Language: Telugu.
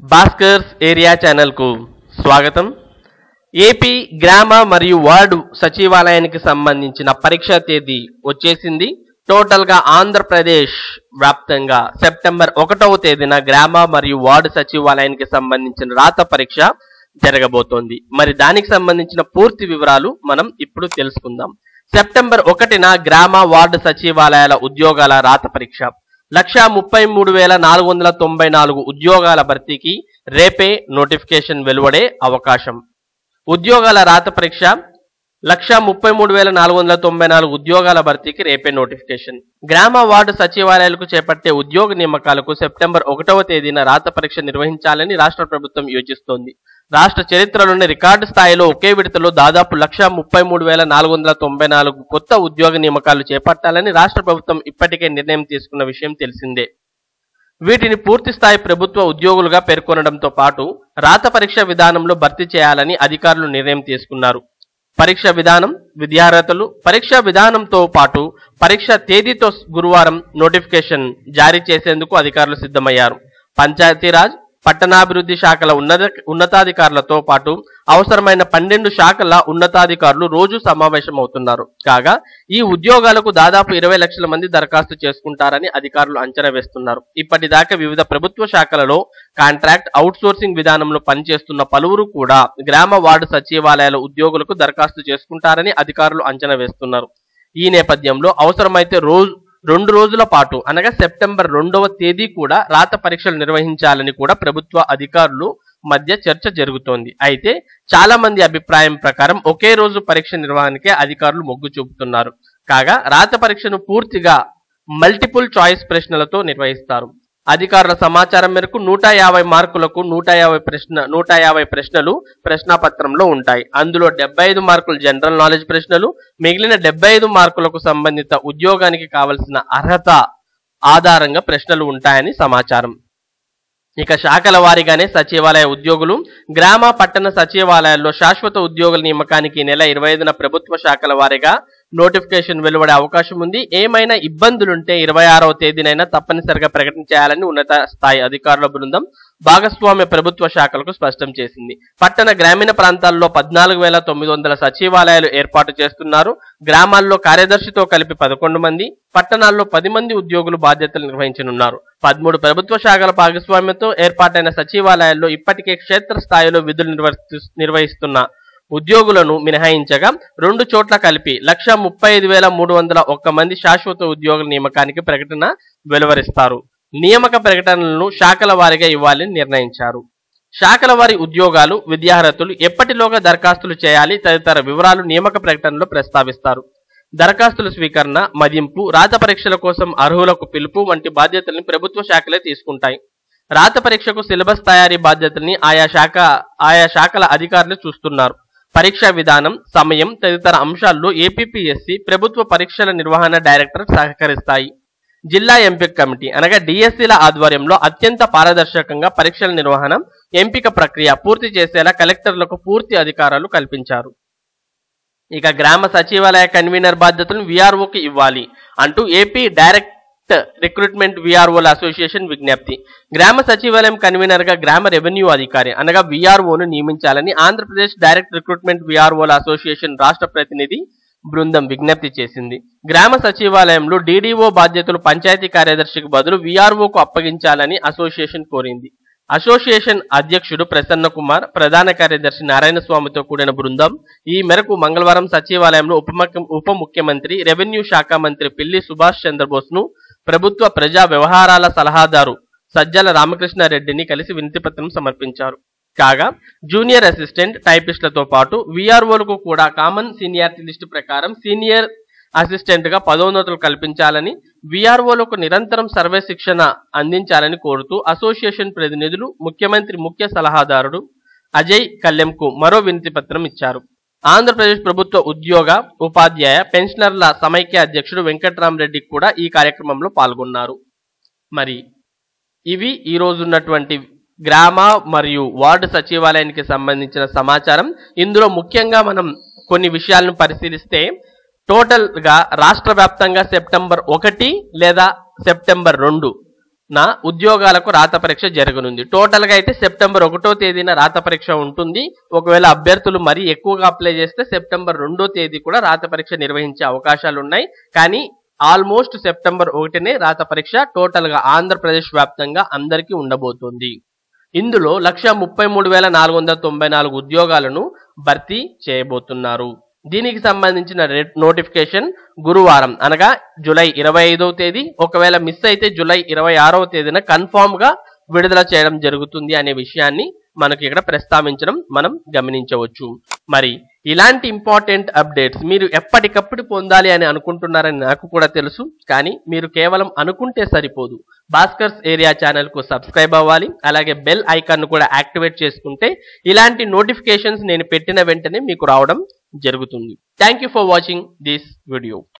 భాస్కర్స్ ఏరియా ఛానల్కు స్వాగతం ఏపీ గ్రామ మరియు వార్డు సచివాలయానికి సంబంధించిన పరీక్షా తేదీ వచ్చేసింది టోటల్గా ఆంధ్రప్రదేశ్ వ్యాప్తంగా సెప్టెంబర్ ఒకటవ తేదీన గ్రామ మరియు వార్డు సచివాలయానికి సంబంధించిన రాత పరీక్ష జరగబోతోంది మరి దానికి సంబంధించిన పూర్తి వివరాలు మనం ఇప్పుడు తెలుసుకుందాం సెప్టెంబర్ ఒకటిన గ్రామ వార్డు సచివాలయాల ఉద్యోగాల రాత పరీక్ష లక్ష ముప్పై మూడు వేల నాలుగు వందల తొంభై నాలుగు ఉద్యోగాల భర్తీకి రేపే నోటిఫికేషన్ వెలువడే అవకాశం ఉద్యోగాల రాత పరీక్ష లక్ష ముప్పై మూడు వేల నాలుగు వందల తొంభై నాలుగు ఉద్యోగాల భర్తీకి రేపే నోటిఫికేషన్ గ్రామ వార్డు సచివాలయాలకు చేపట్టే ఉద్యోగ నియామకాలకు సెప్టెంబర్ ఒకటవ తేదీన రాత పరీక్ష నిర్వహించాలని రాష్ట్ర ప్రభుత్వం యోచిస్తోంది రాష్ట్ర చరిత్రలోని రికార్డు స్థాయిలో ఒకే విడతలో దాదాపు లక్ష ముప్పై మూడు వేల నాలుగు వందల తొంభై నాలుగు కొత్త ఉద్యోగ నియామకాలు చేపట్టాలని రాష్ట్ర ప్రభుత్వం ఇప్పటికే నిర్ణయం తీసుకున్న విషయం తెలిసిందే వీటిని పూర్తి స్థాయి ప్రభుత్వ ఉద్యోగులుగా పేర్కొనడంతో పాటు రాత పరీక్ష విధానంలో భర్తీ చేయాలని అధికారులు నిర్ణయం తీసుకున్నారు పరీక్ష విధానం విద్యార్హతలు పరీక్ష విధానంతో పాటు పరీక్ష తేదీతో గురువారం నోటిఫికేషన్ జారీ చేసేందుకు అధికారులు సిద్ధమయ్యారు పంచాయతీరాజ్ పట్టణాభివృద్ధి శాఖల ఉన్నత ఉన్నతాధికారులతో పాటు అవసరమైన పన్నెండు శాఖల ఉన్నతాధికారులు రోజు సమావేశం అవుతున్నారు కాగా ఈ ఉద్యోగాలకు దాదాపు ఇరవై లక్షల మంది దరఖాస్తు చేసుకుంటారని అధికారులు అంచనా వేస్తున్నారు ఇప్పటిదాకా వివిధ ప్రభుత్వ శాఖలలో కాంట్రాక్ట్ అవుట్సోర్సింగ్ విధానంలో పనిచేస్తున్న పలువురు కూడా గ్రామ వార్డు సచివాలయాల ఉద్యోగులకు దరఖాస్తు చేసుకుంటారని అధికారులు అంచనా వేస్తున్నారు ఈ నేపథ్యంలో అవసరమైతే రోజు రెండు రోజుల పాటు అనగా సెప్టెంబర్ రెండవ తేదీ కూడా రాత పరీక్షలు నిర్వహించాలని కూడా ప్రభుత్వ అధికారులు మధ్య చర్చ జరుగుతోంది అయితే చాలా మంది అభిప్రాయం ప్రకారం ఒకే రోజు పరీక్ష నిర్వహణకే అధికారులు మొగ్గు చూపుతున్నారు కాగా రాత పరీక్షను పూర్తిగా మల్టిపుల్ చాయిస్ ప్రశ్నలతో నిర్వహిస్తారు అధికారుల సమాచారం మేరకు నూట యాభై మార్కులకు నూట యాభై ప్రశ్న నూట యాభై ప్రశ్నలు ప్రశ్నాపత్రంలో ఉంటాయి అందులో డెబ్బై ఐదు మార్కులు జనరల్ నాలెడ్జ్ ప్రశ్నలు మిగిలిన డెబ్బై ఐదు మార్కులకు సంబంధిత ఉద్యోగానికి కావలసిన అర్హత ఆధారంగా ప్రశ్నలు ఉంటాయని సమాచారం ఇక శాఖల వారీగానే సచివాలయ ఉద్యోగులు గ్రామ పట్టణ సచివాలయాల్లో శాశ్వత ఉద్యోగుల నియామకానికి ఈ నెల ఇరవై ఐదున ప్రభుత్వ శాఖల వారీగా నోటిఫికేషన్ వెలువడే అవకాశం ఉంది ఏమైనా ఇబ్బందులుంటే ఇరవై ఆరవ తేదీనైనా తప్పనిసరిగా ప్రకటన చేయాలని ఉన్నత స్థాయి అధికారుల బృందం భాగస్వామ్య ప్రభుత్వ శాఖలకు స్పష్టం చేసింది పట్టణ గ్రామీణ ప్రాంతాల్లో పద్నాలుగు వేల తొమ్మిది వందల సచివాలయాలు ఏర్పాటు చేస్తున్నారు గ్రామాల్లో కార్యదర్శితో కలిపి పదకొండు మంది పట్టణాల్లో పది మంది ఉద్యోగులు బాధ్యతలు నిర్వహించనున్నారు పదమూడు ప్రభుత్వ శాఖల భాగస్వామ్యంతో ఏర్పాటైన సచివాలయాల్లో ఇప్పటికే క్షేత్ర స్థాయిలో విధులు నిర్వర్తి నిర్వహిస్తున్న ఉద్యోగులను మినహాయించగా రెండు చోట్ల కలిపి లక్ష ముప్పై ఐదు వేల మూడు వందల ఒక్క మంది శాశ్వత ఉద్యోగుల నియామకానికి ప్రకటన వెలువరిస్తారు నియామక ప్రకటనలను శాఖల వారీగా ఇవ్వాలని నిర్ణయించారు శాఖల వారి ఉద్యోగాలు విద్యార్హతలు ఎప్పటిలోగా దరఖాస్తులు చేయాలి తదితర వివరాలు నియామక ప్రకటనలో ప్రస్తావిస్తారు దరఖాస్తుల స్వీకరణ మదింపు రాత పరీక్షల కోసం అర్హులకు పిలుపు వంటి బాధ్యతల్ని ప్రభుత్వ శాఖలే తీసుకుంటాయి రాత పరీక్షకు సిలబస్ తయారీ బాధ్యతల్ని ఆయా శాఖ ఆయా శాఖల అధికారులు చూస్తున్నారు పరీక్షా విధానం సమయం తదితర అంశాల్లో ఏపీపీఎస్సి ప్రభుత్వ పరీక్షల నిర్వహణ డైరెక్టర్ సహకరిస్తాయి జిల్లా ఎంపిక కమిటీ అనగా డిఎస్సీల ఆధ్వర్యంలో అత్యంత పారదర్శకంగా పరీక్షల నిర్వహణ ఎంపిక ప్రక్రియ పూర్తి చేసేలా కలెక్టర్లకు పూర్తి అధికారాలు కల్పించారు ఇక గ్రామ సచివాలయ కన్వీనర్ బాధ్యతలను విఆర్ఓకి ఇవ్వాలి అంటూ ఏపీ డైరెక్ట్ రిక్రూట్మెంట్ విఆర్ఓల అసోసియేషన్ విజ్ఞప్తి గ్రామ సచివాలయం కన్వీనర్ గా గ్రామ రెవెన్యూ అధికారి అనగా విఆర్ఓను నియమించాలని ఆంధ్రప్రదేశ్ డైరెక్ట్ రిక్రూట్మెంట్ విఆర్ఓల అసోసియేషన్ రాష్ట్ర ప్రతినిధి బృందం విజ్ఞప్తి చేసింది గ్రామ సచివాలయంలో డీడీఓ బాధ్యతలు పంచాయతీ కార్యదర్శికి బదులు విఆర్ఓకు అప్పగించాలని అసోసియేషన్ కోరింది అసోసియేషన్ అధ్యక్షుడు ప్రసన్న కుమార్ ప్రధాన కార్యదర్శి నారాయణ స్వామితో కూడిన బృందం ఈ మేరకు మంగళవారం సచివాలయంలో ఉప ముఖ్య- ఉప ముఖ్యమంత్రి రెవెన్యూ శాఖ మంత్రి పిల్లి సుభాష్ చంద్రబోస్ ను ప్రభుత్వ ప్రజా వ్యవహారాల సలహాదారు సజ్జల రామకృష్ణారెడ్డిని కలిసి వినతిపత్రం సమర్పించారు కాగా జూనియర్ అసిస్టెంట్ టైపిస్టులతో పాటు విఆర్ఓలకు కూడా కామన్ సీనియారిటీ లిస్టు ప్రకారం సీనియర్ అసిస్టెంట్ గా పదోన్నతులు కల్పించాలని విఆర్ఓలకు నిరంతరం సర్వే శిక్షణ అందించాలని కోరుతూ అసోసియేషన్ ప్రతినిధులు ముఖ్యమంత్రి ముఖ్య సలహాదారుడు అజయ్ కల్లెంకు మరో వినతి పత్రం ఇచ్చారు ఆంధ్రప్రదేశ్ ప్రభుత్వ ఉద్యోగ ఉపాధ్యాయ పెన్షనర్ల సమైక్య అధ్యక్షుడు వెంకట్రామరెడ్డి కూడా ఈ కార్యక్రమంలో పాల్గొన్నారు మరి ఇవి ఈ రోజు ఉన్నటువంటి గ్రామ మరియు వార్డు సచివాలయానికి సంబంధించిన సమాచారం ఇందులో ముఖ్యంగా మనం కొన్ని విషయాలను పరిశీలిస్తే టోటల్ గా రాష్ట్ర వ్యాప్తంగా సెప్టెంబర్ ఒకటి లేదా సెప్టెంబర్ రెండు నా ఉద్యోగాలకు రాత పరీక్ష జరగనుంది టోటల్ గా అయితే సెప్టెంబర్ ఒకటో తేదీన రాత పరీక్ష ఉంటుంది ఒకవేళ అభ్యర్థులు మరీ ఎక్కువగా అప్లై చేస్తే సెప్టెంబర్ రెండో తేదీ కూడా రాత పరీక్ష నిర్వహించే అవకాశాలు ఉన్నాయి కానీ ఆల్మోస్ట్ సెప్టెంబర్ ఒకటినే రాత పరీక్ష టోటల్ గా ఆంధ్రప్రదేశ్ వ్యాప్తంగా అందరికీ ఉండబోతోంది ఇందులో లక్ష ముప్పై మూడు వేల నాలుగు వందల తొంభై నాలుగు ఉద్యోగాలను భర్తీ చేయబోతున్నారు దీనికి సంబంధించిన రే- నోటిఫికేషన్ గురువారం అనగా జూలై ఇరవై ఐదవ తేదీ ఒకవేళ మిస్ అయితే జూలై ఇరవై ఆరవ తేదీన కన్ఫామ్ గా విడుదల చేయడం జరుగుతుంది అనే విషయాన్ని మనకి ఇక్కడ ప్రస్తావించడం మనం గమనించవచ్చు మరి ఇలాంటి ఇంపార్టెంట్ అప్డేట్స్ మీరు ఎప్పటికప్పుడు పొందాలి అని అనుకుంటున్నారని నాకు కూడా తెలుసు కానీ మీరు కేవలం అనుకుంటే సరిపోదు భాస్కర్స్ ఏరియా ఛానల్ కు సబ్స్క్రైబ్ అవ్వాలి అలాగే బెల్ ఐకాన్ కూడా యాక్టివేట్ చేసుకుంటే ఇలాంటి నోటిఫికేషన్స్ నేను పెట్టిన వెంటనే మీకు రావడం జరుగుతుంది thank you for watching this video